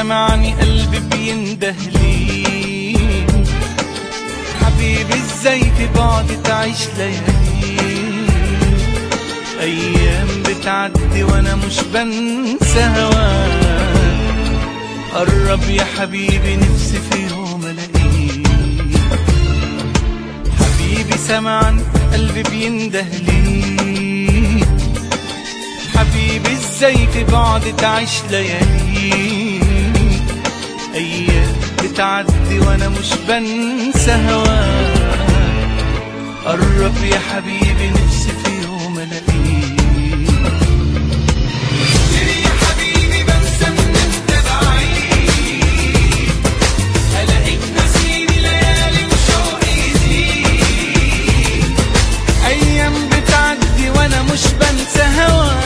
سمعني قلبي بينده ليك حبيبي ازاي في بعض تعيش ليالي ايام بتعدي وانا مش بنسى هواك قرب يا حبيبي نفسي في يوم الاقيك حبيبي سمعني قلبي بينده ليك حبيبي ازاي في بعض تعيش ليالي ايام بتعدي وانا مش بنسى هواك قرب يا حبيبي نفسي في يوم الاقيك يا حبيبي بنسى ان انت بعيد الاقيك نسيني ليالي وشوقي يزيد ايام بتعدي وانا مش بنسى هواك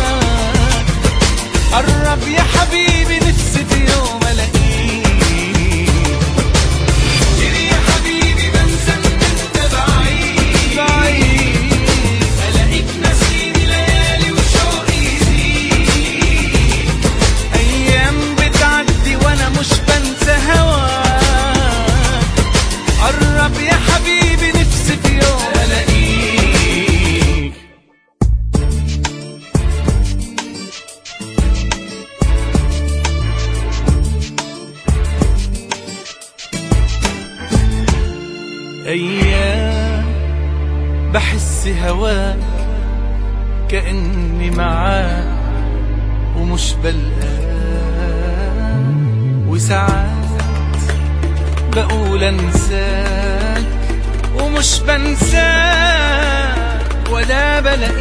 قرب يا حبيبي نفسي في يوم الاقيك يا حبيبي بنسى ان انت بعيد بعيد الاقيك نسيني ليالي وشوقي يزيد ايام بتعدي وانا مش بنسى هواك قرب يا حبيبي نفسي في يوم الاقيك ايام بحس هواك كاني معاك ومش بلقاك وساعات بقول انساك ومش بنساك ولا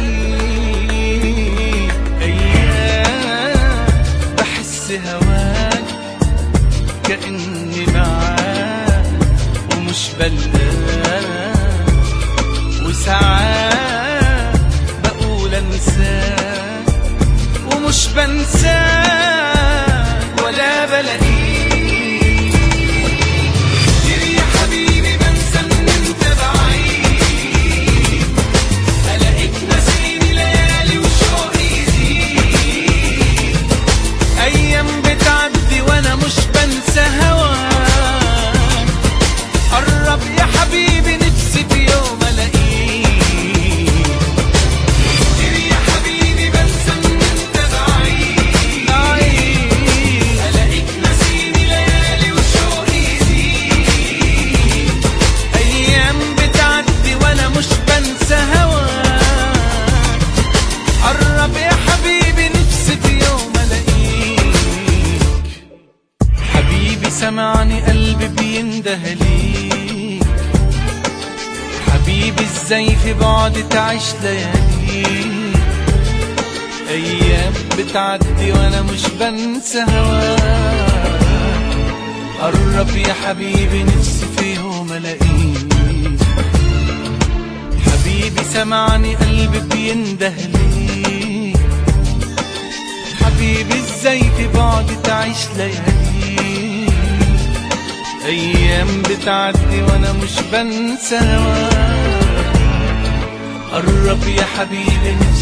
بلاقيك ايام بحس هواك كاني معاك ومش بلقاك وساعات بقول انساك ومش بنساك ولا بلاقيك يا حبيبي بنسى ان انت بعيد الاقيك نسيني ليالي وشوقي يزيد ايام بتعدي وانا مش بنسى هواك قرب يا حبيبي نفسي في يوم الاقيك يا حبيبي بنسى ان انت بعيد أعيش. الاقيك نسيني ليالي وشوقي يزيد ايام بتعدي وانا مش بنسى هواك قرب يا حبيبي نفسي في يوم الاقيك حبيبي سمعني قلبي بينده ليك حبيبي ازاي في بعد تعيش ليالي ايام بتعدي وانا مش بنسى هواك قرب يا حبيبي نفسي في يوم الاقيك حبيبي سمعني قلبي بينده ليك حبيبي ازاي في بعد تعيش ليالي ايام بتعدي وانا مش بنسى هواك قرب يا حبيبي نفسي